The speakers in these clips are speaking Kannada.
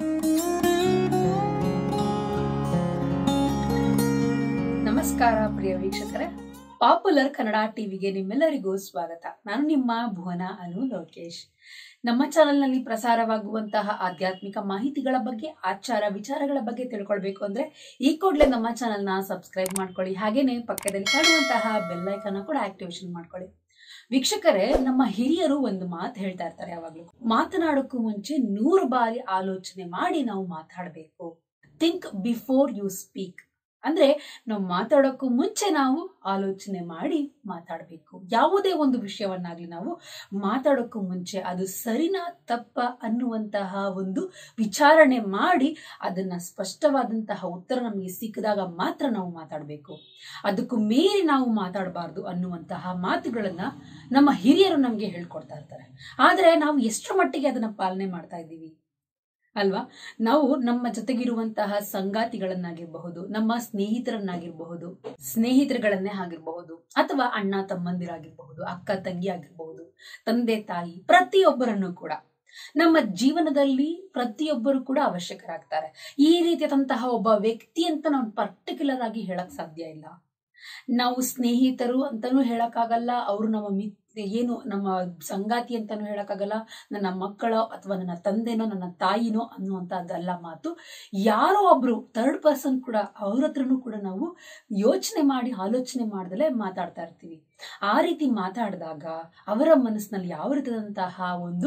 ನಮಸ್ಕಾರ ಪ್ರಿಯ ವೀಕ್ಷಕರೇ ಪಾಪ್ಯುಲರ್ ಕನ್ನಡ ಟಿವಿಗೆ ನಿಮ್ಮೆಲ್ಲರಿಗೂ ಸ್ವಾಗತ ನಾನು ನಿಮ್ಮ ಭುವನ ಅನು ಲೋಕೇಶ್ ನಮ್ಮ ಚಾನೆಲ್ನಲ್ಲಿ ಪ್ರಸಾರವಾಗುವಂತಹ ಆಧ್ಯಾತ್ಮಿಕ ಮಾಹಿತಿಗಳ ಬಗ್ಗೆ ಆಚಾರ ವಿಚಾರಗಳ ಬಗ್ಗೆ ತಿಳ್ಕೊಳ್ಬೇಕು ಅಂದ್ರೆ ಈ ಕೂಡಲೇ ನಮ್ಮ ಚಾನೆಲ್ನ ಸಬ್ಸ್ಕ್ರೈಬ್ ಮಾಡ್ಕೊಳ್ಳಿ ಹಾಗೇನೆ ಪಕ್ಕದಲ್ಲಿ ಕಾಣುವಂತಹ ಬೆಲ್ ಐಕನ್ ಕೂಡ ಆಕ್ಟಿವೇಶನ್ ಮಾಡ್ಕೊಳ್ಳಿ ವೀಕ್ಷಕರೇ ನಮ್ಮ ಹಿರಿಯರು ಒಂದು ಮಾತು ಹೇಳ್ತಾ ಇರ್ತಾರೆ ಯಾವಾಗ್ಲೂ ಮಾತನಾಡೋಕ್ಕೂ ಮುಂಚೆ ನೂರು ಬಾರಿ ಆಲೋಚನೆ ಮಾಡಿ ನಾವು ಮಾತಾಡಬೇಕು ಥಿಂಕ್ ಬಿಫೋರ್ ಯು ಸ್ಪೀಕ್ ಅಂದ್ರೆ ನಾವು ಮಾತಾಡೋಕ್ಕೂ ಮುಂಚೆ ನಾವು ಆಲೋಚನೆ ಮಾಡಿ ಮಾತಾಡಬೇಕು ಯಾವುದೇ ಒಂದು ವಿಷಯವನ್ನಾಗ್ಲಿ ನಾವು ಮಾತಾಡೋಕ್ಕೂ ಮುಂಚೆ ಅದು ಸರಿನಾ ತಪ್ಪ ಅನ್ನುವಂತಹ ಒಂದು ವಿಚಾರಣೆ ಮಾಡಿ ಅದನ್ನ ಸ್ಪಷ್ಟವಾದಂತಹ ಉತ್ತರ ನಮಗೆ ಸಿಕ್ಕಿದಾಗ ಮಾತ್ರ ನಾವು ಮಾತಾಡಬೇಕು ಅದಕ್ಕೂ ಮೀರಿ ನಾವು ಮಾತಾಡಬಾರ್ದು ಅನ್ನುವಂತಹ ಮಾತುಗಳನ್ನ ನಮ್ಮ ಹಿರಿಯರು ನಮಗೆ ಹೇಳ್ಕೊಡ್ತಾ ಇರ್ತಾರೆ ಆದರೆ ನಾವು ಎಷ್ಟರ ಮಟ್ಟಿಗೆ ಅದನ್ನ ಪಾಲನೆ ಮಾಡ್ತಾ ಇದ್ದೀವಿ ಅಲ್ವಾ ನಾವು ನಮ್ಮ ಜೊತೆಗಿರುವಂತಹ ಸಂಗಾತಿಗಳನ್ನಾಗಿರಬಹುದು ನಮ್ಮ ಸ್ನೇಹಿತರನ್ನಾಗಿರಬಹುದು ಸ್ನೇಹಿತರುಗಳನ್ನೇ ಆಗಿರಬಹುದು ಅಥವಾ ಅಣ್ಣ ತಮ್ಮಂದಿರಾಗಿರಬಹುದು ಅಕ್ಕ ತಂಗಿ ಆಗಿರಬಹುದು ತಂದೆ ತಾಯಿ ಪ್ರತಿಯೊಬ್ಬರನ್ನು ಕೂಡ ನಮ್ಮ ಜೀವನದಲ್ಲಿ ಪ್ರತಿಯೊಬ್ಬರು ಕೂಡ ಅವಶ್ಯಕರಾಗ್ತಾರೆ ಈ ರೀತಿಯಾದಂತಹ ಒಬ್ಬ ವ್ಯಕ್ತಿ ಅಂತ ನಾವು ಪರ್ಟಿಕ್ಯುಲರ್ ಆಗಿ ಹೇಳಕ್ ಸಾಧ್ಯ ಇಲ್ಲ ನಾವು ಸ್ನೇಹಿತರು ಅಂತಾನೂ ಹೇಳಕ್ಕಾಗಲ್ಲ ಅವರು ನಮ್ಮ ಮಿತ್ ಏನು ನಮ್ಮ ಸಂಗಾತಿ ಅಂತಾನೂ ಹೇಳಕ್ಕಾಗಲ್ಲ ನನ್ನ ಮಕ್ಕಳೋ ಅಥವಾ ನನ್ನ ತಂದೆನೋ ನನ್ನ ತಾಯಿನೋ ಅನ್ನುವಂಥದ್ದಲ್ಲ ಮಾತು ಯಾರೋ ಒಬ್ರು ಥರ್ಡ್ ಪರ್ಸನ್ ಕೂಡ ಅವ್ರ ಹತ್ರನೂ ಕೂಡ ನಾವು ಯೋಚನೆ ಮಾಡಿ ಆಲೋಚನೆ ಮಾಡ್ದಲೇ ಮಾತಾಡ್ತಾ ಇರ್ತೀವಿ ಆ ರೀತಿ ಮಾತಾಡಿದಾಗ ಅವರ ಮನಸ್ಸಿನಲ್ಲಿ ಯಾವ ರೀತಿಯಾದಂತಹ ಒಂದು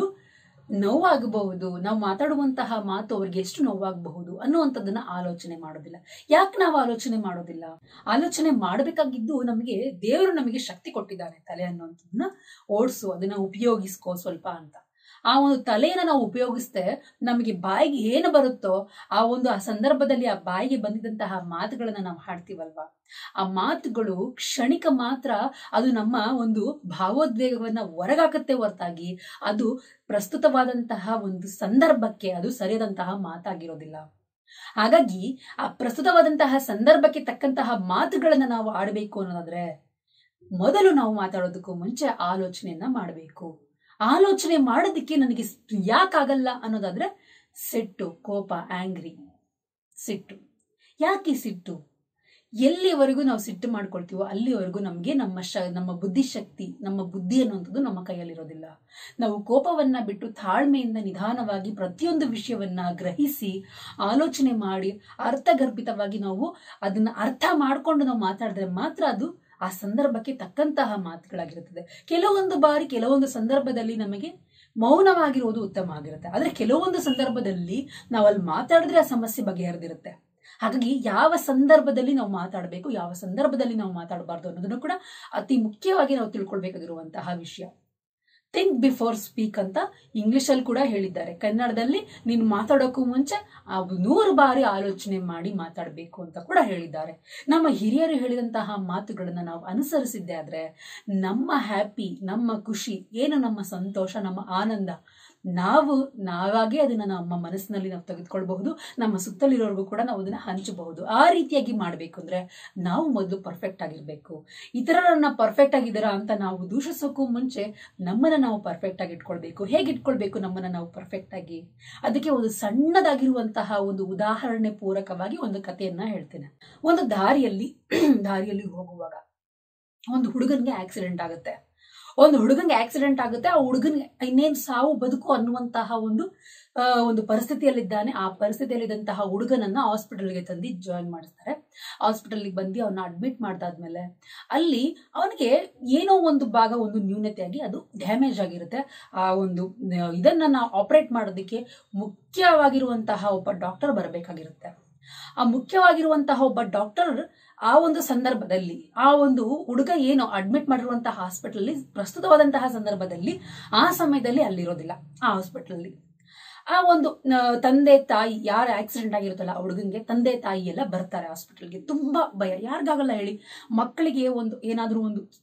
ನೋವಾಗಬಹುದು ನಾವು ಮಾತಾಡುವಂತಹ ಮಾತು ಅವ್ರಿಗೆ ಎಷ್ಟು ನೋವಾಗಬಹುದು ಅನ್ನುವಂಥದ್ದನ್ನ ಆಲೋಚನೆ ಮಾಡೋದಿಲ್ಲ ಯಾಕೆ ನಾವು ಆಲೋಚನೆ ಮಾಡೋದಿಲ್ಲ ಆಲೋಚನೆ ಮಾಡಬೇಕಾಗಿದ್ದು ನಮಗೆ ದೇವರು ನಮಗೆ ಶಕ್ತಿ ಕೊಟ್ಟಿದ್ದಾನೆ ತಲೆ ಅನ್ನುವಂಥದ್ದನ್ನ ಓಡಿಸು ಅದನ್ನ ಉಪಯೋಗಿಸ್ಕೋ ಸ್ವಲ್ಪ ಅಂತ ಆ ಒಂದು ತಲೆಯನ್ನ ನಾವು ಉಪಯೋಗಿಸ್ದೆ ನಮಗೆ ಬಾಯಿಗೆ ಏನು ಬರುತ್ತೋ ಆ ಒಂದು ಆ ಸಂದರ್ಭದಲ್ಲಿ ಆ ಬಾಯಿಗೆ ಬಂದಿದಂತಹ ಮಾತುಗಳನ್ನ ನಾವು ಹಾಡ್ತೀವಲ್ವಾ ಆ ಮಾತುಗಳು ಕ್ಷಣಿಕ ಮಾತ್ರ ಅದು ನಮ್ಮ ಒಂದು ಭಾವೋದ್ವೇಗವನ್ನ ಹೊರಗಾಕತ್ತೆ ಹೊರತಾಗಿ ಅದು ಪ್ರಸ್ತುತವಾದಂತಹ ಒಂದು ಸಂದರ್ಭಕ್ಕೆ ಅದು ಸರಿಯಾದಂತಹ ಮಾತಾಗಿರೋದಿಲ್ಲ ಹಾಗಾಗಿ ಆ ಪ್ರಸ್ತುತವಾದಂತಹ ಸಂದರ್ಭಕ್ಕೆ ತಕ್ಕಂತಹ ಮಾತುಗಳನ್ನ ನಾವು ಆಡಬೇಕು ಅನ್ನೋದಾದ್ರೆ ಮೊದಲು ನಾವು ಮಾತಾಡೋದಕ್ಕೂ ಮುಂಚೆ ಆಲೋಚನೆಯನ್ನ ಮಾಡಬೇಕು ಆಲೋಚನೆ ಮಾಡೋದಕ್ಕೆ ನನಗೆ ಯಾಕಾಗಲ್ಲ ಅನ್ನೋದಾದ್ರೆ ಸಿಟ್ಟು ಕೋಪ ಆಂಗ್ರಿ ಸಿಟ್ಟು ಯಾಕೆ ಸಿಟ್ಟು ಎಲ್ಲಿವರೆಗೂ ನಾವು ಸಿಟ್ಟು ಮಾಡ್ಕೊಳ್ತೀವೋ ಅಲ್ಲಿವರೆಗೂ ನಮಗೆ ನಮ್ಮ ಶ ನಮ್ಮ ಬುದ್ಧಿಶಕ್ತಿ ನಮ್ಮ ಬುದ್ಧಿ ಅನ್ನುವಂಥದ್ದು ನಮ್ಮ ಕೈಯಲ್ಲಿರೋದಿಲ್ಲ ನಾವು ಕೋಪವನ್ನ ಬಿಟ್ಟು ತಾಳ್ಮೆಯಿಂದ ನಿಧಾನವಾಗಿ ಪ್ರತಿಯೊಂದು ವಿಷಯವನ್ನ ಗ್ರಹಿಸಿ ಆಲೋಚನೆ ಮಾಡಿ ಅರ್ಥಗರ್ಭಿತವಾಗಿ ನಾವು ಅದನ್ನ ಅರ್ಥ ಮಾಡ್ಕೊಂಡು ನಾವು ಮಾತಾಡಿದ್ರೆ ಮಾತ್ರ ಅದು ಆ ಸಂದರ್ಭಕ್ಕೆ ತಕ್ಕಂತಹ ಮಾತುಗಳಾಗಿರುತ್ತದೆ ಕೆಲವೊಂದು ಬಾರಿ ಕೆಲವೊಂದು ಸಂದರ್ಭದಲ್ಲಿ ನಮಗೆ ಮೌನವಾಗಿರುವುದು ಉತ್ತಮ ಆಗಿರುತ್ತೆ ಆದ್ರೆ ಕೆಲವೊಂದು ಸಂದರ್ಭದಲ್ಲಿ ನಾವು ಅಲ್ಲಿ ಮಾತಾಡಿದ್ರೆ ಆ ಸಮಸ್ಯೆ ಬಗೆಹರಿದಿರುತ್ತೆ ಹಾಗಾಗಿ ಯಾವ ಸಂದರ್ಭದಲ್ಲಿ ನಾವು ಮಾತಾಡಬೇಕು ಯಾವ ಸಂದರ್ಭದಲ್ಲಿ ನಾವು ಮಾತಾಡಬಾರ್ದು ಅನ್ನೋದನ್ನು ಕೂಡ ಅತಿ ಮುಖ್ಯವಾಗಿ ನಾವು ತಿಳ್ಕೊಳ್ಬೇಕಾಗಿರುವಂತಹ ವಿಷಯ ಥಿಂಕ್ ಬಿಫೋರ್ ಸ್ಪೀಕ್ ಅಂತ ಇಂಗ್ಲಿಷ್ ಅಲ್ಲಿ ಕೂಡ ಹೇಳಿದ್ದಾರೆ ಕನ್ನಡದಲ್ಲಿ ನೀನು ಮಾತಾಡೋಕ್ಕೂ ಮುಂಚೆ ಆ ನೂರು ಬಾರಿ ಆಲೋಚನೆ ಮಾಡಿ ಮಾತಾಡಬೇಕು ಅಂತ ಕೂಡ ಹೇಳಿದ್ದಾರೆ ನಮ್ಮ ಹಿರಿಯರು ಹೇಳಿದಂತಹ ಮಾತುಗಳನ್ನ ನಾವು ಅನುಸರಿಸಿದ್ದೆ ಆದ್ರೆ ನಮ್ಮ ಹ್ಯಾಪಿ ನಮ್ಮ ಖುಷಿ ಏನು ನಮ್ಮ ಸಂತೋಷ ನಮ್ಮ ಆನಂದ ನಾವು ನಾವಾಗೇ ಅದನ್ನ ನಮ್ಮ ಮನಸ್ಸಿನಲ್ಲಿ ನಾವು ತೆಗೆದುಕೊಳ್ಬಹುದು ನಮ್ಮ ಸುತ್ತಲಿರೋರ್ಗೂ ಕೂಡ ನಾವು ಅದನ್ನ ಹಂಚಬಹುದು ಆ ರೀತಿಯಾಗಿ ಮಾಡ್ಬೇಕು ಅಂದ್ರೆ ನಾವು ಮೊದಲು ಪರ್ಫೆಕ್ಟ್ ಆಗಿರ್ಬೇಕು ಇತರರನ್ನ ಪರ್ಫೆಕ್ಟ್ ಆಗಿದ್ದಾರಾ ಅಂತ ನಾವು ದೂಷಿಸೋಕ್ಕೂ ಮುಂಚೆ ನಮ್ಮನ್ನ ನಾವು ಪರ್ಫೆಕ್ಟ್ ಆಗಿ ಇಟ್ಕೊಳ್ಬೇಕು ಹೇಗೆ ಇಟ್ಕೊಳ್ಬೇಕು ನಮ್ಮನ್ನ ನಾವು ಪರ್ಫೆಕ್ಟ್ ಆಗಿ ಅದಕ್ಕೆ ಒಂದು ಸಣ್ಣದಾಗಿರುವಂತಹ ಒಂದು ಉದಾಹರಣೆ ಪೂರಕವಾಗಿ ಒಂದು ಕಥೆಯನ್ನ ಹೇಳ್ತೇನೆ ಒಂದು ದಾರಿಯಲ್ಲಿ ದಾರಿಯಲ್ಲಿ ಹೋಗುವಾಗ ಒಂದು ಹುಡುಗನ್ಗೆ ಆಕ್ಸಿಡೆಂಟ್ ಆಗುತ್ತೆ ಒಂದು ಹುಡುಗನ್ಗೆ ಆಕ್ಸಿಡೆಂಟ್ ಆಗುತ್ತೆ ಆ ಹುಡುಗನ್ಗೆ ಇನ್ನೇನ್ ಸಾವು ಬದುಕು ಅನ್ನುವಂತಹ ಒಂದು ಒಂದು ಪರಿಸ್ಥಿತಿಯಲ್ಲಿದ್ದಾನೆ ಆ ಪರಿಸ್ಥಿತಿಯಲ್ಲಿದ್ದಂತಹ ಹುಡುಗನನ್ನ ಹಾಸ್ಪಿಟಲ್ಗೆ ತಂದು ಜಾಯಿನ್ ಮಾಡಿಸ್ತಾರೆ ಹಾಸ್ಪಿಟಲ್ಗೆ ಬಂದು ಅವನ್ನ ಅಡ್ಮಿಟ್ ಮಾಡ್ದಾದ್ಮೇಲೆ ಅಲ್ಲಿ ಅವನಿಗೆ ಏನೋ ಒಂದು ಭಾಗ ಒಂದು ನ್ಯೂನತೆಯಾಗಿ ಅದು ಡ್ಯಾಮೇಜ್ ಆಗಿರುತ್ತೆ ಆ ಒಂದು ಇದನ್ನ ನಾವು ಆಪರೇಟ್ ಮಾಡೋದಕ್ಕೆ ಮುಖ್ಯವಾಗಿರುವಂತಹ ಒಬ್ಬ ಡಾಕ್ಟರ್ ಬರಬೇಕಾಗಿರುತ್ತೆ ಆ ಮುಖ್ಯವಾಗಿರುವಂತಹ ಒಬ್ಬ ಡಾಕ್ಟರ್ ಆ ಒಂದು ಸಂದರ್ಭದಲ್ಲಿ ಆ ಒಂದು ಹುಡುಗ ಏನು ಅಡ್ಮಿಟ್ ಮಾಡಿರುವಂತಹ ಹಾಸ್ಪಿಟಲ್ ಪ್ರಸ್ತುತವಾದಂತಹ ಸಂದರ್ಭದಲ್ಲಿ ಆ ಸಮಯದಲ್ಲಿ ಅಲ್ಲಿರೋದಿಲ್ಲ ಆ ಹಾಸ್ಪಿಟಲ್ ಆ ಒಂದು ತಂದೆ ತಾಯಿ ಯಾರು ಆಕ್ಸಿಡೆಂಟ್ ಆಗಿರುತ್ತಲ್ಲ ಆ ಹುಡುಗನ್ಗೆ ತಂದೆ ತಾಯಿ ಎಲ್ಲ ಬರ್ತಾರೆ ಹಾಸ್ಪಿಟಲ್ಗೆ ತುಂಬಾ ಭಯ ಯಾರಿಗಾಗಲ್ಲ ಹೇಳಿ ಮಕ್ಕಳಿಗೆ ಒಂದು ಏನಾದ್ರೂ ಒಂದು ಚಿಕ್ಕ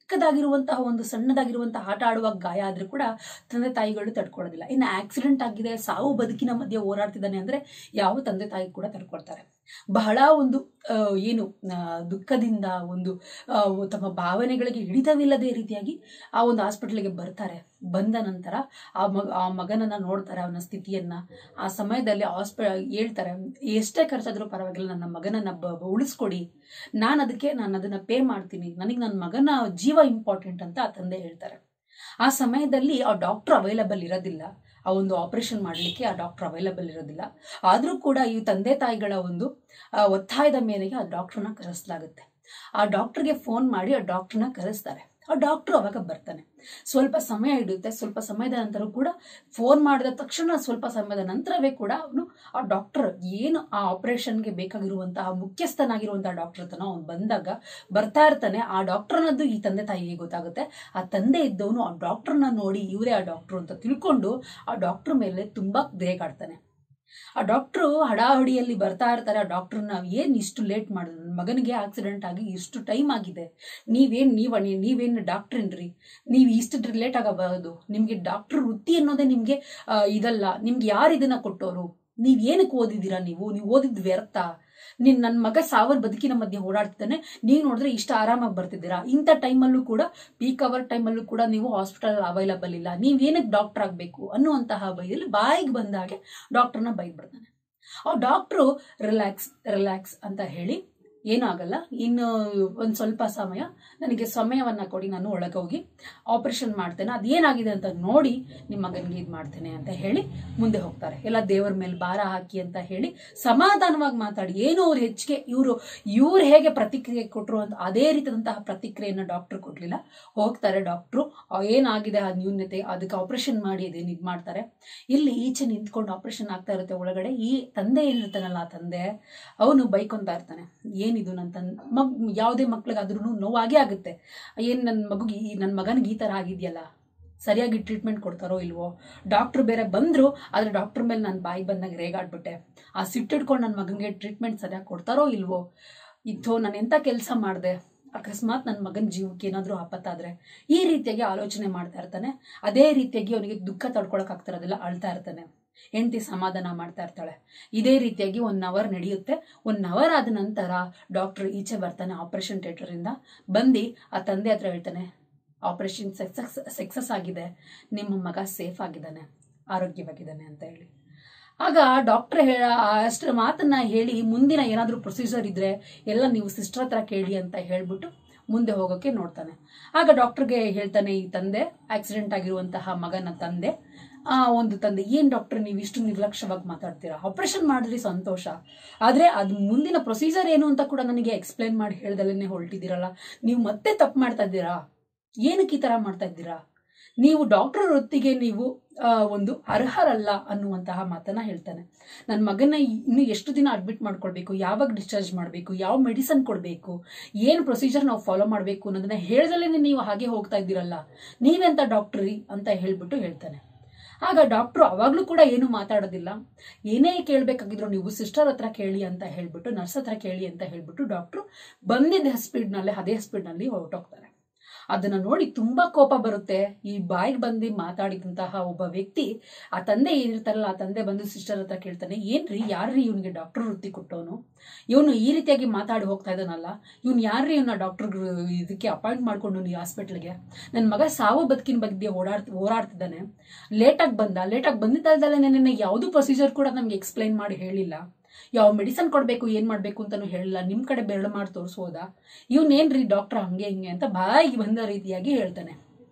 ಚಿಕ್ಕದಾಗಿರುವಂತಹ ಒಂದು ಸಣ್ಣದಾಗಿರುವಂತಹ ಆಟ ಆಡುವಾಗ ಗಾಯ ಆದ್ರೂ ಕೂಡ ತಂದೆ ತಾಯಿಗಳು ತಡ್ಕೊಳ್ಳೋದಿಲ್ಲ ಇನ್ನು ಆಕ್ಸಿಡೆಂಟ್ ಆಗಿದೆ ಸಾವು ಬದುಕಿನ ಮಧ್ಯೆ ಹೋರಾಡ್ತಿದ್ದಾನೆ ಅಂದ್ರೆ ಯಾವ ತಂದೆ ತಾಯಿ ಕೂಡ ತಡ್ಕೊಳ್ತಾರೆ ಬಹಳ ಒಂದು ಆ, ಏನು ಆ, ದುಃಖದಿಂದ ಒಂದು ಆ, ತಮ್ಮ ಭಾವನೆಗಳಿಗೆ ಹಿಡಿತವಿಲ್ಲದೆ ರೀತಿಯಾಗಿ ಆ ಒಂದು ಹಾಸ್ಪಿಟ್ಲಿಗೆ ಬರ್ತಾರೆ ಬಂದ ನಂತರ ಆ ಮಗ ಆ ಮಗನನ್ನ ನೋಡ್ತಾರೆ ಅವನ ಸ್ಥಿತಿಯನ್ನ ಆ ಸಮಯದಲ್ಲಿ ಹಾಸ್ಪಿ ಹೇಳ್ತಾರೆ ಎಷ್ಟೇ ಖರ್ಚಾದ್ರೂ ಪರವಾಗಿಲ್ಲ ನನ್ನ ಮಗನನ್ನ ಬ- ಬ- ಉಳಿಸ್ಕೊಡಿ ನಾನು ಅದಕ್ಕೆ ನಾನು ಅದನ್ನ ಪೇ ಮಾಡ್ತೀನಿ ನನಗೆ ನನ್ನ ಮಗನ ಜೀವ ಇಂಪಾರ್ಟೆಂಟ್ ಅಂತ ಆ ತಂದೆ ಹೇಳ್ತಾರೆ ಆ ಸಮಯದಲ್ಲಿ ಆ ಡಾಕ್ಟರ್ ಅವೈಲಬಲ್ ಇರೋದಿಲ್ಲ ಆ ಒಂದು ಆಪರೇಷನ್ ಮಾಡಲಿಕ್ಕೆ ಆ ಡಾಕ್ಟರ್ ಅವೈಲಬಲ್ ಇರೋದಿಲ್ಲ ಆದರೂ ಕೂಡ ಈ ತಂದೆ ತಾಯಿಗಳ ಒಂದು ಆ, ಒತ್ತಾಯದ ಮೇರೆಗೆ ಆ ಡಾಕ್ಟರ್ನ ಕರೆಸಲಾಗುತ್ತೆ ಆ ಡಾಕ್ಟರ್ಗೆ ಫೋನ್ ಮಾಡಿ ಆ ಡಾಕ್ಟರ್ನ ಕರೆಸ್ತಾರೆ ಆ ಡಾಕ್ಟರ್ ಅವಾಗ ಬರ್ತಾನೆ ಸ್ವಲ್ಪ ಸಮಯ ಹಿಡಿಯುತ್ತೆ ಸ್ವಲ್ಪ ಸಮಯದ ನಂತರ ಕೂಡ ಫೋನ್ ಮಾಡಿದ ತಕ್ಷಣ ಸ್ವಲ್ಪ ಸಮಯದ ನಂತರವೇ ಕೂಡ ಅವನು ಆ ಡಾಕ್ಟರ್ ಏನು ಆ ಆಪರೇಷನ್ಗೆ ಬೇಕಾಗಿರುವಂತಹ ಮುಖ್ಯಸ್ಥನಾಗಿರುವಂತಹ ಡಾಕ್ಟರ್ ಹತ್ರನ ಅವ್ನು ಬಂದಾಗ ಬರ್ತಾ ಇರ್ತಾನೆ ಆ ಡಾಕ್ಟರ್ನದ್ದು ಈ ತಂದೆ ತಾಯಿಗೆ ಗೊತ್ತಾಗುತ್ತೆ ಆ ತಂದೆ ಇದ್ದವನು ಆ ಡಾಕ್ಟರ್ನ ನೋಡಿ ಇವರೇ ಆ ಡಾಕ್ಟರ್ ಅಂತ ತಿಳ್ಕೊಂಡು ಆ ಡಾಕ್ಟರ್ ಮೇಲೆ ತುಂಬಾ ರೇಗಾಡ್ತಾನೆ ಆ ಡಾಕ್ಟ್ರು ಹಡಾಹಡಿಯಲ್ಲಿ ಬರ್ತಾ ಇರ್ತಾರೆ ಆ ಡಾಕ್ಟರ್ನ ಏನ್ ಇಷ್ಟು ಲೇಟ್ ಮಾಡಿದ್ರು ನನ್ನ ಮಗನಿಗೆ ಆಕ್ಸಿಡೆಂಟ್ ಆಗಿ ಇಷ್ಟು ಟೈಮ್ ಆಗಿದೆ ನೀವೇನ್ ನೀವ ನೀವೇನು ಡಾಕ್ಟರ್ ಏನ್ರಿ ನೀವು ಇಷ್ಟು ಲೇಟ್ ಆಗಬಹುದು ನಿಮ್ಗೆ ಡಾಕ್ಟರ್ ವೃತ್ತಿ ಅನ್ನೋದೇ ನಿಮ್ಗೆ ಆ, ಇದಲ್ಲ ನಿಮ್ಗೆ ಯಾರು ಇದನ್ನ ಕೊಟ್ಟೋರು ನೀವ್ ಏನಕ್ಕೆ ಓದಿದ್ದೀರಾ ನೀವು ನೀವು ಓದಿದ್ ವ್ಯರ್ಥ ನೀನ್ ನನ್ನ ಮಗ ಸಾವಿರ ಬದುಕಿನ ಮಧ್ಯೆ ಓಡಾಡ್ತಿದ್ದಾನೆ ನೀವು ನೋಡಿದ್ರೆ ಇಷ್ಟ ಆರಾಮಾಗಿ ಬರ್ತಿದ್ದೀರಾ ಇಂಥ ಟೈಮಲ್ಲೂ ಕೂಡ ಪೀಕ್ ಅವರ್ ಟೈಮಲ್ಲೂ ಕೂಡ ನೀವು ಹಾಸ್ಪಿಟಲ್ ಅವೈಲಬಲ್ ಇಲ್ಲ ನೀವೇನಕ್ಕೆ ಡಾಕ್ಟರ್ ಆಗಬೇಕು ಅನ್ನುವಂತಹ ಬೈದಲ್ಲಿ ಬಾಯಿಗೆ ಬಂದ ಹಾಗೆ ಡಾಕ್ಟರ್ನ ಬೈದ್ ಬಿಡ್ತಾನೆ ಆ ಡಾಕ್ಟ್ರು ರಿಲ್ಯಾಕ್ಸ್ ರಿಲ್ಯಾಕ್ಸ್ ಅಂತ ಹೇಳಿ ಏನೂ ಆಗಲ್ಲ ಇನ್ನು ಒಂದು ಸ್ವಲ್ಪ ಸಮಯ ನನಗೆ ಸಮಯವನ್ನ ಕೊಡಿ ನಾನು ಒಳಗೆ ಹೋಗಿ ಆಪರೇಷನ್ ಮಾಡ್ತೇನೆ ಅದೇನಾಗಿದೆ ಅಂತ ನೋಡಿ ನಿಮ್ಮ ಮಗನಿಗೆ ಇದು ಮಾಡ್ತೇನೆ ಅಂತ ಹೇಳಿ ಮುಂದೆ ಹೋಗ್ತಾರೆ ಎಲ್ಲ ದೇವರ ಮೇಲೆ ಭಾರ ಹಾಕಿ ಅಂತ ಹೇಳಿ ಸಮಾಧಾನವಾಗಿ ಮಾತಾಡಿ ಏನು ಅವ್ರು ಹೆಚ್ಚಿಗೆ ಇವರು ಇವ್ರು ಹೇಗೆ ಪ್ರತಿಕ್ರಿಯೆ ಕೊಟ್ಟರು ಅಂತ ಅದೇ ರೀತಿಯಾದಂತಹ ಪ್ರತಿಕ್ರಿಯೆಯನ್ನು ಡಾಕ್ಟರ್ ಕೊಡ್ಲಿಲ್ಲ ಹೋಗ್ತಾರೆ ಡಾಕ್ಟ್ರು ಏನಾಗಿದೆ ಆ ನ್ಯೂನ್ಯತೆ ಅದಕ್ಕೆ ಆಪರೇಷನ್ ಮಾಡಿ ಅದೇನು ಇದು ಮಾಡ್ತಾರೆ ಇಲ್ಲಿ ಈಚೆ ನಿಂತ್ಕೊಂಡು ಆಪರೇಷನ್ ಆಗ್ತಾ ಇರುತ್ತೆ ಒಳಗಡೆ ಈ ತಂದೆ ಏನಿರ್ತಾನಲ್ಲ ಆ ತಂದೆ ಅವನು ಬೈಕೊಂತ ಇರ್ತಾನೆ ಏನಿದು ನನ್ನ ತನ್ ಮಗ್ ಯಾವುದೇ ಮಕ್ಳಿಗಾದ್ರೂ ನೋವಾಗೇ ಆಗುತ್ತೆ ಏನು ನನ್ನ ಮಗುಗೆ ಈ ನನ್ನ ಮಗನಿಗೆ ಈ ಥರ ಆಗಿದೆಯಲ್ಲ ಸರಿಯಾಗಿ ಟ್ರೀಟ್ಮೆಂಟ್ ಕೊಡ್ತಾರೋ ಇಲ್ವೋ ಡಾಕ್ಟ್ರು ಬೇರೆ ಬಂದ್ರು ಆದ್ರೆ ಡಾಕ್ಟರ್ ಮೇಲೆ ನಾನು ಬಾಯಿ ಬಂದಾಗ ರೇಗಾಡ್ಬಿಟ್ಟೆ ಆ ಸಿಟ್ಟಿಡ್ಕೊಂಡು ನನ್ನ ಮಗನಿಗೆ ಟ್ರೀಟ್ಮೆಂಟ್ ಸರಿಯಾಗಿ ಕೊಡ್ತಾರೋ ಇಲ್ವೋ ಇತ್ತು ನಾನು ಎಂಥ ಕೆಲಸ ಮಾಡಿದೆ ಅಕಸ್ಮಾತ್ ನನ್ನ ಮಗನ ಜೀವಕ್ಕೆ ಏನಾದರೂ ಆಪತ್ತಾದ್ರೆ ಈ ರೀತಿಯಾಗಿ ಆಲೋಚನೆ ಮಾಡ್ತಾ ಇರ್ತಾನೆ ಅದೇ ರೀತಿಯಾಗಿ ಅವನಿಗೆ ದುಃಖ ತಡ್ಕೊಳಕ್ ಆಗ್ತಿರೋದಿಲ್ಲ ಅಳ್ತಾ ಇರ್ತಾನೆ ಹೆಂಡತಿ ಸಮಾಧಾನ ಮಾಡ್ತಾ ಇರ್ತಾಳೆ ಇದೇ ರೀತಿಯಾಗಿ ಒನ್ ಅವರ್ ನಡೆಯುತ್ತೆ ಒನ್ ಅವರ್ ಆದ ನಂತರ ಡಾಕ್ಟರ್ ಈಚೆ ಬರ್ತಾನೆ ಆಪರೇಷನ್ ಥಿಯೇಟರ್ ಇಂದ ಬಂದು ಆ ತಂದೆ ಹತ್ರ ಹೇಳ್ತಾನೆ ಆಪರೇಷನ್ ಸಕ್ಸಸ್ ಸಕ್ಸಸ್ ಆಗಿದೆ ನಿಮ್ಮ ಮಗ ಸೇಫ್ ಆಗಿದ್ದಾನೆ ಆರೋಗ್ಯವಾಗಿದ್ದಾನೆ ಅಂತ ಹೇಳಿ ಆಗ ಡಾಕ್ಟರ್ ಹೇಳ ಅಷ್ಟರ ಮಾತನ್ನ ಹೇಳಿ ಮುಂದಿನ ಏನಾದರೂ ಪ್ರೊಸೀಜರ್ ಇದ್ರೆ ಎಲ್ಲ ನೀವು ಸಿಸ್ಟರ್ ಹತ್ರ ಕೇಳಿ ಅಂತ ಹೇಳ್ಬಿಟ್ಟು ಮುಂದೆ ಹೋಗೋಕೆ ನೋಡ್ತಾನೆ ಆಗ ಡಾಕ್ಟರ್ಗೆ ಹೇಳ್ತಾನೆ ಈ ತಂದೆ ಆಕ್ಸಿಡೆಂಟ್ ಆಗಿರುವಂತಹ ಮಗನ ತಂದೆ ಆ ಒಂದು ತಂದೆ ಏನ್ ಡಾಕ್ಟರ್ ನೀವು ಇಷ್ಟು ನಿರ್ಲಕ್ಷ್ಯವಾಗಿ ಮಾತಾಡ್ತೀರಾ ಆಪರೇಷನ್ ಮಾಡಿದ್ರಿ ಸಂತೋಷ ಆದ್ರೆ ಅದು ಮುಂದಿನ ಪ್ರೊಸೀಜರ್ ಏನು ಅಂತ ಕೂಡ ನನಗೆ ಎಕ್ಸ್ಪ್ಲೈನ್ ಮಾಡಿ ಹೇಳ್ದಲ್ಲೇ ಹೊರಟಿದ್ದೀರಲ್ಲ ನೀವು ಮತ್ತೆ ತಪ್ಪು ಮಾಡ್ತಾ ಇದ್ದೀರಾ ಏನಕ್ಕೆ ಈ ತರ ಮಾಡ್ತಾ ಇದ್ದೀರಾ ನೀವು ಡಾಕ್ಟರ್ ವೃತ್ತಿಗೆ ನೀವು ಆ, ಒಂದು ಅರ್ಹರಲ್ಲ ಅನ್ನುವಂತಹ ಮಾತನ್ನ ಹೇಳ್ತಾನೆ ನನ್ನ ಮಗನ ಇನ್ನು ಎಷ್ಟು ದಿನ ಅಡ್ಮಿಟ್ ಮಾಡ್ಕೊಳ್ಬೇಕು ಯಾವಾಗ ಡಿಸ್ಚಾರ್ಜ್ ಮಾಡಬೇಕು ಯಾವ ಮೆಡಿಸನ್ ಕೊಡಬೇಕು ಏನು ಪ್ರೊಸೀಜರ್ ನಾವು ಫಾಲೋ ಮಾಡಬೇಕು ಅನ್ನೋದನ್ನ ಹೇಳ್ದಲೇ ನೀವು ಹಾಗೆ ಹೋಗ್ತಾ ಇದ್ದೀರಲ್ಲ ನೀವೆಂತ ಡಾಕ್ಟ್ರಿ ಅಂತ ಹೇಳ್ಬಿಟ್ಟು ಹೇಳ್ತಾನೆ ಆಗ ಡಾಕ್ಟ್ರು ಅವಾಗ್ಲೂ ಕೂಡ ಏನು ಮಾತಾಡೋದಿಲ್ಲ ಏನೇ ಕೇಳಬೇಕಾಗಿದ್ರು ನೀವು ಸಿಸ್ಟರ್ ಹತ್ರ ಕೇಳಿ ಅಂತ ಹೇಳ್ಬಿಟ್ಟು ನರ್ಸ್ ಹತ್ರ ಕೇಳಿ ಅಂತ ಹೇಳ್ಬಿಟ್ಟು ಡಾಕ್ಟ್ರು ಬಂದಿದ್ದ ಸ್ಪೀಡ್ನಲ್ಲೇ ಅದೇ ಸ್ಪೀಡ್ನಲ್ಲಿ ಹೊರಟೋಗ್ತಾರೆ ಅದನ್ನ ನೋಡಿ ತುಂಬಾ ಕೋಪ ಬರುತ್ತೆ ಈ ಬಾಯಿಗೆ ಬಂದು ಮಾತಾಡಿದಂತಹ ಒಬ್ಬ ವ್ಯಕ್ತಿ ಆ ತಂದೆ ಏನಿರ್ತಾರಲ್ಲ ಆ ತಂದೆ ಬಂದು ಸಿಸ್ಟರ್ ಹತ್ರ ಕೇಳ್ತಾನೆ ಏನ್ರಿ ಯಾರ್ರಿ ಇವನಿಗೆ ಡಾಕ್ಟರ್ ವೃತ್ತಿ ಕೊಟ್ಟವನು ಇವನು ಈ ರೀತಿಯಾಗಿ ಮಾತಾಡಿ ಹೋಗ್ತಾ ಇದ್ದಾನಲ್ಲ ಇವ್ನು ಯಾರ್ರಿ ಇವನ್ನ ಡಾಕ್ಟರ್ ಇದಕ್ಕೆ ಅಪಾಯಿಂಟ್ ಮಾಡ್ಕೊಂಡು ಈ ಹಾಸ್ಪಿಟ್ಲ್ಗೆ ನನ್ನ ಮಗ ಸಾವು ಬದುಕಿನ ಬಗ್ಗೆ ಓಡಾಡ್ ಓಡಾಡ್ತಿದ್ದಾನೆ ಲೇಟಾಗಿ ಬಂದ ಲೇಟಾಗಿ ಬಂದಿದ್ದಲ್ದಲ್ಲೇ ನೆನ್ನೆ ಯಾವುದು ಪ್ರೊಸೀಜರ್ ಕೂಡ ನಮ್ಗೆ ಎಕ್ಸ್ಪ್ಲೈನ್ ಮಾಡಿ ಹೇಳಿಲ್ಲ ಯಾವ ಮೆಡಿಸನ್ ಕೊಡಬೇಕು ಏನ್ ಮಾಡ್ಬೇಕು ಅಂತಾನು ಹೇಳಿಲ್ಲ ನಿಮ್ ಕಡೆ ಬೆರಳು ಮಾಡಿ ತೋರಿಸೋದಾ ಇವನೇನ್ರಿ ಡಾಕ್ಟರ್ ಹಂಗೆ ಹಿಂಗೆ ಅಂತ ಬಾಯಿಗೆ ಬಂದ ರೀತಿಯಾಗಿ ಹೇಳ್ತಾನೆ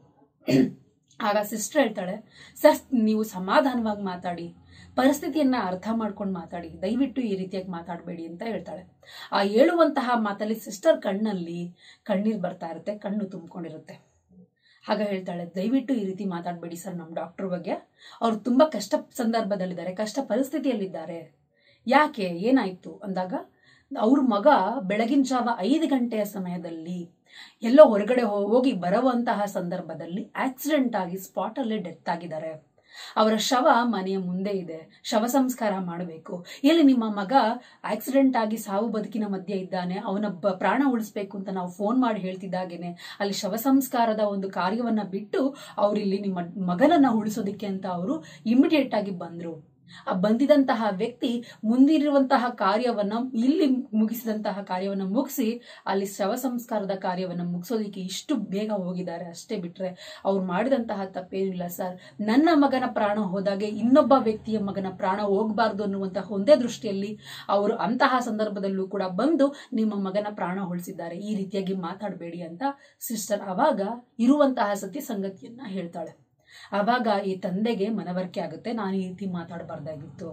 ಆಗ ಸಿಸ್ಟರ್ ಹೇಳ್ತಾಳೆ ಸರ್ ನೀವು ಸಮಾಧಾನವಾಗಿ ಮಾತಾಡಿ ಪರಿಸ್ಥಿತಿಯನ್ನ ಅರ್ಥ ಮಾಡ್ಕೊಂಡು ಮಾತಾಡಿ ದಯವಿಟ್ಟು ಈ ರೀತಿಯಾಗಿ ಮಾತಾಡಬೇಡಿ ಅಂತ ಹೇಳ್ತಾಳೆ ಆ ಹೇಳುವಂತಹ ಮಾತಲ್ಲಿ ಸಿಸ್ಟರ್ ಕಣ್ಣಲ್ಲಿ ಕಣ್ಣೀರ್ ಬರ್ತಾ ಇರುತ್ತೆ ಕಣ್ಣು ತುಂಬಿಕೊಂಡಿರುತ್ತೆ ಆಗ ಹೇಳ್ತಾಳೆ ದಯವಿಟ್ಟು ಈ ರೀತಿ ಮಾತಾಡಬೇಡಿ ಸರ್ ನಮ್ಮ ಡಾಕ್ಟರ್ ಬಗ್ಗೆ ಅವ್ರು ತುಂಬಾ ಕಷ್ಟ ಸಂದರ್ಭದಲ್ಲಿದ್ದಾರೆ ಕಷ್ಟ ಪರಿಸ್ಥಿತಿಯಲ್ಲಿದ್ದಾರೆ ಯಾಕೆ ಏನಾಯ್ತು ಅಂದಾಗ ಅವ್ರ ಮಗ ಬೆಳಗಿನ ಜಾವ ಐದು ಗಂಟೆಯ ಸಮಯದಲ್ಲಿ ಎಲ್ಲೋ ಹೊರಗಡೆ ಹೋ- ಹೋಗಿ ಬರುವಂತಹ ಸಂದರ್ಭದಲ್ಲಿ ಆಕ್ಸಿಡೆಂಟ್ ಆಗಿ ಸ್ಪಾಟ್ ಅಲ್ಲಿ ಡೆತ್ ಆಗಿದ್ದಾರೆ ಅವರ ಶವ ಮನೆಯ ಮುಂದೆ ಇದೆ ಶವ ಸಂಸ್ಕಾರ ಮಾಡಬೇಕು ಇಲ್ಲಿ ನಿಮ್ಮ ಮಗ ಆಕ್ಸಿಡೆಂಟ್ ಆಗಿ ಸಾವು ಬದುಕಿನ ಮಧ್ಯೆ ಇದ್ದಾನೆ ಅವನ ಬ- ಪ್ರಾಣ ಉಳಿಸ್ಬೇಕು ಅಂತ ನಾವು ಫೋನ್ ಮಾಡಿ ಹೇಳ್ತಿದ್ದಾಗೇನೆ ಅಲ್ಲಿ ಶವ ಸಂಸ್ಕಾರದ ಒಂದು ಕಾರ್ಯವನ್ನ ಬಿಟ್ಟು ಅವರಿಲ್ಲಿ ನಿಮ್ಮ ಮಗನನ್ನ ಉಳಿಸೋದಿಕ್ಕೆ ಅಂತ ಅವರು ಇಮಿಡಿಯೇಟ್ ಆಗಿ ಬಂದ್ರು ಆ ಬಂದಿದಂತಹ ವ್ಯಕ್ತಿ ಮುಂದಿರುವಂತಹ ಕಾರ್ಯವನ್ನ ಇಲ್ಲಿ ಮುಗಿಸಿದಂತಹ ಕಾರ್ಯವನ್ನ ಮುಗಿಸಿ ಅಲ್ಲಿ ಶವ ಸಂಸ್ಕಾರದ ಕಾರ್ಯವನ್ನ ಮುಗಿಸೋದಿಕ್ಕೆ ಇಷ್ಟು ಬೇಗ ಹೋಗಿದ್ದಾರೆ ಅಷ್ಟೇ ಬಿಟ್ರೆ ಅವ್ರು ಮಾಡಿದಂತಹ ತಪ್ಪೇನಿಲ್ಲ ಸರ್ ನನ್ನ ಮಗನ ಪ್ರಾಣ ಹೋದಾಗೆ ಇನ್ನೊಬ್ಬ ವ್ಯಕ್ತಿಯ ಮಗನ ಪ್ರಾಣ ಹೋಗಬಾರ್ದು ಅನ್ನುವಂತಹ ಒಂದೇ ದೃಷ್ಟಿಯಲ್ಲಿ ಅವರು ಅಂತಹ ಸಂದರ್ಭದಲ್ಲೂ ಕೂಡ ಬಂದು ನಿಮ್ಮ ಮಗನ ಪ್ರಾಣ ಉಳಿಸಿದ್ದಾರೆ ಈ ರೀತಿಯಾಗಿ ಮಾತಾಡಬೇಡಿ ಅಂತ ಸಿಸ್ಟರ್ ಅವಾಗ ಇರುವಂತಹ ಸತ್ಯ ಸಂಗತಿಯನ್ನ ಹೇಳ್ತಾಳೆ ಆವಾಗ ಈ ತಂದೆಗೆ ಮನವರಿಕೆ ಆಗುತ್ತೆ ನಾನು ಈ ರೀತಿ ಮಾತಾಡಬಾರ್ದಾಗಿತ್ತು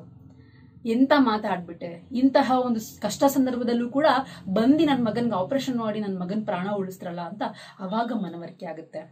ಎಂತ ಮಾತಾಡ್ಬಿಟ್ಟೆ ಇಂತಹ ಒಂದು ಕಷ್ಟ ಸಂದರ್ಭದಲ್ಲೂ ಕೂಡ ಬಂದು ನನ್ನ ಮಗನ್ಗೆ ಆಪರೇಷನ್ ಮಾಡಿ ನನ್ನ ಮಗನ ಪ್ರಾಣ ಉಳಿಸ್ತಾರಲ್ಲ ಅಂತ ಅವಾಗ ಮನವರಿಕೆ ಆಗುತ್ತೆ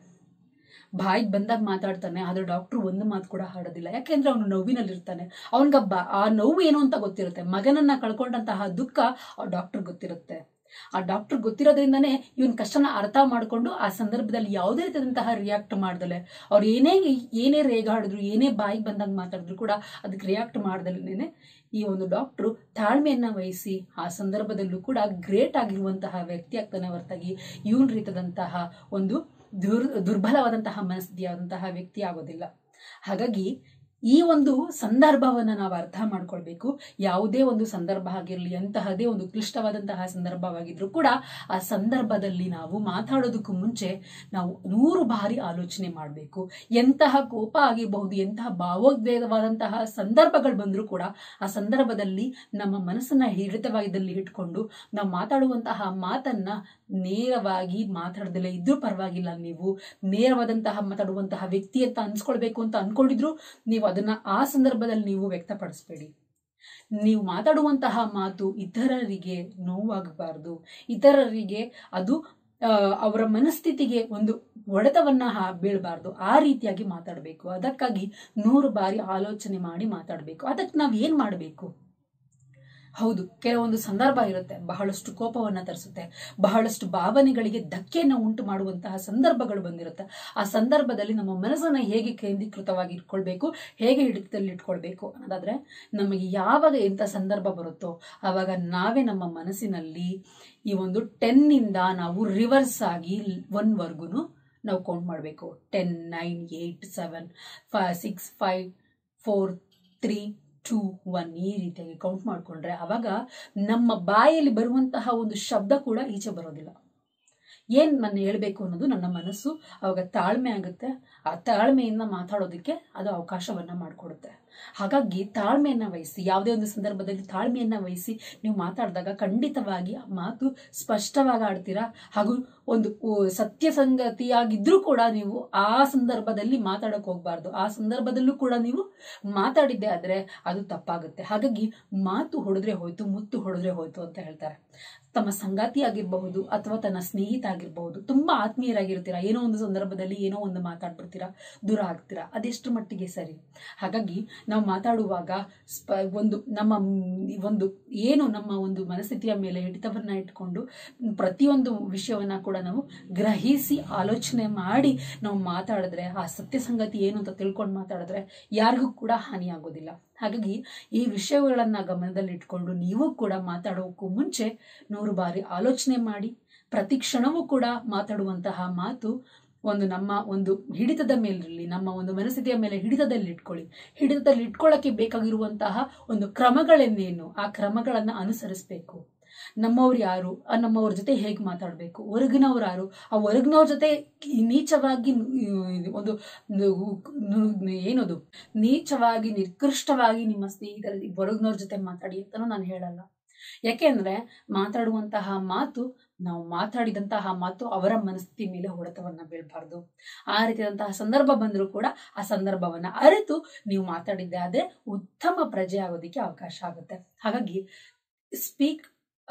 ಬಾಯಿಗೆ ಬಂದಾಗ ಮಾತಾಡ್ತಾನೆ ಆದ್ರೆ ಡಾಕ್ಟರ್ ಒಂದು ಮಾತು ಕೂಡ ಹಾಡೋದಿಲ್ಲ ಯಾಕೆಂದ್ರೆ ಅವನು ನೋವಿನಲ್ಲಿರ್ತಾನೆ ಅವನ್ಗ ಆ ನೋವು ಏನು ಅಂತ ಗೊತ್ತಿರುತ್ತೆ ಮಗನನ್ನ ಕಳ್ಕೊಂಡಂತಹ ದುಃಖ ಆ ಡಾಕ್ಟರ್ ಗೊತ್ತಿರುತ್ತೆ ಆ ಡಾಕ್ಟರ್ ಗೊತ್ತಿರೋದ್ರಿಂದನೇ ಇವನ್ ಕಷ್ಟನ ಅರ್ಥ ಮಾಡ್ಕೊಂಡು ಆ ಸಂದರ್ಭದಲ್ಲಿ ಯಾವುದೇ ರೀತಿಯಾದಂತಹ ರಿಯಾಕ್ಟ್ ಮಾಡ್ದಲೆ ಅವ್ರು ಏನೇ ಏನೇ ರೇಗಾಡಿದ್ರು ಏನೇ ಬಾಯಿಗೆ ಬಂದಾಗ ಮಾತಾಡಿದ್ರು ಕೂಡ ಅದಕ್ಕೆ ರಿಯಾಕ್ಟ್ ಮಾಡ್ದಲೇನೆ ಈ ಒಂದು ಡಾಕ್ಟ್ರು ತಾಳ್ಮೆಯನ್ನ ವಹಿಸಿ ಆ ಸಂದರ್ಭದಲ್ಲೂ ಕೂಡ ಗ್ರೇಟ್ ಆಗಿರುವಂತಹ ವ್ಯಕ್ತಿ ಆಗ್ತಾನೆ ಹೊರತಾಗಿ ಇವನ್ ರೀತಿಯಾದಂತಹ ಒಂದು ದುರ್ ದುರ್ಬಲವಾದಂತಹ ಮನಸ್ಥಿತಿಯಾದಂತಹ ವ್ಯಕ್ತಿ ಆಗೋದಿಲ್ಲ ಹಾಗಾಗಿ ಈ ಒಂದು ಸಂದರ್ಭವನ್ನ ನಾವು ಅರ್ಥ ಮಾಡ್ಕೊಳ್ಬೇಕು ಯಾವುದೇ ಒಂದು ಸಂದರ್ಭ ಆಗಿರಲಿ ಅಂತಹದೇ ಒಂದು ಕ್ಲಿಷ್ಟವಾದಂತಹ ಸಂದರ್ಭವಾಗಿದ್ರು ಕೂಡ ಆ ಸಂದರ್ಭದಲ್ಲಿ ನಾವು ಮಾತಾಡೋದಕ್ಕೂ ಮುಂಚೆ ನಾವು ನೂರು ಬಾರಿ ಆಲೋಚನೆ ಮಾಡಬೇಕು ಎಂತಹ ಕೋಪ ಆಗಿರಬಹುದು ಎಂತಹ ಭಾವೋದ್ವೇಗವಾದಂತಹ ಸಂದರ್ಭಗಳು ಬಂದರೂ ಕೂಡ ಆ ಸಂದರ್ಭದಲ್ಲಿ ನಮ್ಮ ಮನಸ್ಸನ್ನ ಹಿಡಿತವಾಗಿದ್ದಲ್ಲಿ ಇಟ್ಕೊಂಡು ನಾವು ಮಾತಾಡುವಂತಹ ಮಾತನ್ನ ನೇರವಾಗಿ ಮಾತಾಡದಲ್ಲೇ ಇದ್ರೂ ಪರವಾಗಿಲ್ಲ ನೀವು ನೇರವಾದಂತಹ ಮಾತಾಡುವಂತಹ ವ್ಯಕ್ತಿ ಅಂತ ಅನ್ಸ್ಕೊಳ್ಬೇಕು ಅಂತ ಅನ್ಕೊಂಡಿದ್ರು ನೀವು ಅದನ್ನ ಆ ಸಂದರ್ಭದಲ್ಲಿ ನೀವು ವ್ಯಕ್ತಪಡಿಸ್ಬೇಡಿ ನೀವು ಮಾತಾಡುವಂತಹ ಮಾತು ಇತರರಿಗೆ ನೋವಾಗಬಾರ್ದು ಇತರರಿಗೆ ಅದು ಆ, ಅವರ ಮನಸ್ಥಿತಿಗೆ ಒಂದು ಹೊಡೆತವನ್ನ ಹಾ- ಬೀಳಬಾರ್ದು ಆ ರೀತಿಯಾಗಿ ಮಾತಾಡಬೇಕು ಅದಕ್ಕಾಗಿ ನೂರು ಬಾರಿ ಆಲೋಚನೆ ಮಾಡಿ ಮಾತಾಡಬೇಕು ಅದಕ್ಕೆ ನಾವು ಏನ್ ಮಾಡಬೇಕು ಹೌದು ಕೆಲವೊಂದು ಸಂದರ್ಭ ಇರುತ್ತೆ ಬಹಳಷ್ಟು ಕೋಪವನ್ನ ತರಿಸುತ್ತೆ ಬಹಳಷ್ಟು ಭಾವನೆಗಳಿಗೆ ಧಕ್ಕೆಯನ್ನು ಉಂಟು ಮಾಡುವಂತಹ ಸಂದರ್ಭಗಳು ಬಂದಿರುತ್ತೆ ಆ ಸಂದರ್ಭದಲ್ಲಿ ನಮ್ಮ ಮನಸ್ಸನ್ನ ಹೇಗೆ ಕೇಂದ್ರೀಕೃತವಾಗಿ ಇಟ್ಕೊಳ್ಬೇಕು ಹೇಗೆ ಹಿಡಿತದಲ್ಲಿ ಇಟ್ಕೊಳ್ಬೇಕು ಅನ್ನೋದಾದ್ರೆ ನಮಗೆ ಯಾವಾಗ ಎಂಥ ಸಂದರ್ಭ ಬರುತ್ತೋ ಆವಾಗ ನಾವೇ ನಮ್ಮ ಮನಸ್ಸಿನಲ್ಲಿ ಈ ಒಂದು ಟೆನ್ ಇಂದ ನಾವು ರಿವರ್ಸ್ ಆಗಿ ಒನ್ ವರ್ಗುನು ನಾವು ಕೌಂಟ್ ಮಾಡಬೇಕು ಟೆನ್ ನೈನ್ ಏಯ್ಟ್ ಸೆವೆನ್ ಫೈ six five four three two one ಈ ರೀತಿಯಾಗಿ ಕೌಂಟ್ ಮಾಡಿಕೊಂಡ್ರೆ ಅವಾಗ ನಮ್ಮ ಬಾಯಲ್ಲಿ ಬರುವಂತಹ ಒಂದು ಶಬ್ದ ಕೂಡ ಈಚೆ ಬರೋದಿಲ್ಲ ಏನ್ ನಾನು ಹೇಳ್ಬೇಕು ಅನ್ನೋದು ನನ್ನ ಮನಸ್ಸು ಅವಾಗ ತಾಳ್ಮೆ ಆಗುತ್ತೆ ಆ ತಾಳ್ಮೆಯಿಂದ ಮಾತಾಡೋದಕ್ಕೆ ಅದು ಅವಕಾಶವನ್ನ ಮಾಡಿಕೊಡುತ್ತೆ ಹಾಗಾಗಿ ತಾಳ್ಮೆಯನ್ನ ವಹಿಸಿ ಯಾವುದೇ ಒಂದು ಸಂದರ್ಭದಲ್ಲಿ ತಾಳ್ಮೆಯನ್ನ ವಹಿಸಿ ನೀವು ಮಾತಾಡಿದಾಗ ಖಂಡಿತವಾಗಿ ಆ ಮಾತು ಸ್ಪಷ್ಟವಾಗಿ ಆಡ್ತೀರಾ ಹಾಗೂ ಒಂದು ಉ, ಸತ್ಯ ಸಂಗತಿಯಾಗಿದ್ರೂ ಕೂಡ ನೀವು ಆ ಸಂದರ್ಭದಲ್ಲಿ ಮಾತಾಡಕ್ ಹೋಗ್ಬಾರ್ದು ಆ ಸಂದರ್ಭದಲ್ಲೂ ಕೂಡ ನೀವು ಮಾತಾಡಿದ್ದೆ ಆದ್ರೆ ಅದು ತಪ್ಪಾಗುತ್ತೆ ಹಾಗಾಗಿ ಮಾತು ಹೊಡೆದ್ರೆ ಹೋಯ್ತು ಮುತ್ತು ಹೊಡೆದ್ರೆ ಹೋಯ್ತು ಅಂತ ಹೇಳ್ತಾರೆ ತಮ್ಮ ಸಂಗಾತಿ ಆಗಿರಬಹುದು ಅಥವಾ ತನ್ನ ಸ್ನೇಹಿತ ಆಗಿರಬಹುದು ತುಂಬಾ ಆತ್ಮೀಯರಾಗಿರ್ತೀರಾ ಏನೋ ಒಂದು ಸಂದರ್ಭದಲ್ಲಿ ಏನೋ ಒಂದು ಮಾತಾಡ್ಬಿಡ್ತೀರಾ ದೂರ ಆಗ್ತೀರಾ ಅದೆಷ್ಟು ಮಟ್ಟಿಗೆ ಸರಿ ಹಾಗಾಗಿ ನಾವು ಮಾತಾಡುವಾಗ ಸ್ಪ ಒಂದು ನಮ್ಮ ಮ್, ಒಂದು ಏನು ನಮ್ಮ ಒಂದು ಮನಸ್ಥಿತಿಯ ಮೇಲೆ ಹಿಡಿತವನ್ನ ಇಟ್ಕೊಂಡು ಪ್ರತಿಯೊಂದು ವಿಷಯವನ್ನ ಕೂಡ ನಾವು ಗ್ರಹಿಸಿ ಆಲೋಚನೆ ಮಾಡಿ ನಾವು ಮಾತಾಡಿದ್ರೆ ಆ ಸತ್ಯ ಸಂಗತಿ ಏನು ಅಂತ ತಿಳ್ಕೊಂಡು ಮಾತಾಡಿದ್ರೆ ಯಾರಿಗೂ ಕೂಡ ಹಾನಿ ಆಗೋದಿಲ್ಲ ಹಾಗಾಗಿ ಈ ವಿಷಯಗಳನ್ನ ಗಮನದಲ್ಲಿಟ್ಕೊಂಡು ನೀವು ಕೂಡ ಮಾತಾಡೋಕ್ಕೂ ಮುಂಚೆ ನೂರು ಬಾರಿ ಆಲೋಚನೆ ಮಾಡಿ ಪ್ರತಿ ಕ್ಷಣವೂ ಕೂಡ ಮಾತಾಡುವಂತಹ ಮಾತು ಒಂದು ನಮ್ಮ ಒಂದು ಹಿಡಿತದ ಮೇಲಿರಲಿ ನಮ್ಮ ಒಂದು ಮನಸ್ಥಿತಿಯ ಮೇಲೆ ಹಿಡಿತದಲ್ಲಿ ಇಟ್ಕೊಳ್ಳಿ ಹಿಡಿತದಲ್ಲಿ ಇಟ್ಕೊಳ್ಳಕ್ಕೆ ಬೇಕಾಗಿರುವಂತಹ ಒಂದು ಕ್ರಮಗಳನ್ನೇನು ಆ ಕ್ರಮಗಳನ್ನ ಅನುಸರಿಸಬೇಕು ನಮ್ಮವ್ರು ಯಾರು ಆ ನಮ್ಮವ್ರ ಜೊತೆ ಹೇಗೆ ಮಾತಾಡಬೇಕು ಹೊರಗಿನವ್ರು ಯಾರು ಆ ಹೊರಗಿನವ್ರ ಜೊತೆ ನೀಚವಾಗಿ ನು- ಒಂದು ನು- ನು- ಏನದು ನೀಚವಾಗಿ ನಿಕೃಷ್ಟವಾಗಿ ನಿಮ್ಮ ಸ್ನೇಹಿತರ ಹೊರಗಿನವ್ರ ಜೊತೆ ಮಾತಾಡಿ ಅಂತಾನು ನಾನು ಹೇಳಲ್ಲ ಯಾಕೆಂದ್ರೆ ಮಾತಾಡುವಂತಹ ಮಾತು ನಾವು ಮಾತಾಡಿದಂತಹ ಮಾತು ಅವರ ಮನಸ್ಥಿತಿ ಮೇಲೆ ಹೊಡೆತವನ್ನ ಬೀಳಬಾರ್ದು ಆ ರೀತಿಯಾದಂತಹ ಸಂದರ್ಭ ಬಂದರೂ ಕೂಡ ಆ ಸಂದರ್ಭವನ್ನ ಅರಿತು ನೀವು ಮಾತಾಡಿದ್ದೆ ಆದ್ರೆ ಉತ್ತಮ ಪ್ರಜೆ ಆಗೋದಕ್ಕೆ ಅವಕಾಶ ಆಗುತ್ತೆ ಹಾಗಾಗಿ speak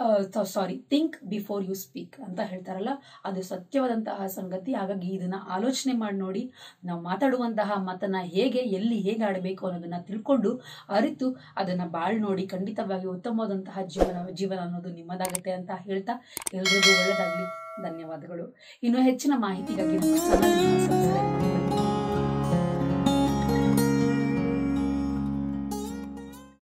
sorry think before you speak ಅಂತ ಹೇಳ್ತಾರಲ್ಲ ಅದು ಸತ್ಯವಾದಂತಹ ಸಂಗತಿ ಹಾಗಾಗಿ ಇದನ್ನ ಆಲೋಚನೆ ಮಾಡಿ ನೋಡಿ ನಾವು ಮಾತಾಡುವಂತಹ ಮಾತನ್ನ ಹೇಗೆ ಎಲ್ಲಿ ಹೇಗೆ ಆಡಬೇಕು ಅನ್ನೋದನ್ನ ತಿಳ್ಕೊಂಡು ಅರಿತು ಅದನ್ನ ಬಾಳ್ ನೋಡಿ ಖಂಡಿತವಾಗಿ ಉತ್ತಮವಾದಂತಹ ಜೀವನ ಜೀವನ ಅನ್ನೋದು ನಿಮ್ಮದಾಗುತ್ತೆ ಅಂತ ಹೇಳ್ತಾ ಎಲ್ರಿಗೂ ಒಳ್ಳೆಯದಾಗ್ಲಿ ಧನ್ಯವಾದಗಳು ಇನ್ನು ಹೆಚ್ಚಿನ ಮಾಹಿತಿಗಾಗಿ ನಮ್ಮ ಚಾನಲ್ ಸಬ್ಸ್ಕ್ರೈಬ್ ಮಾಡಿ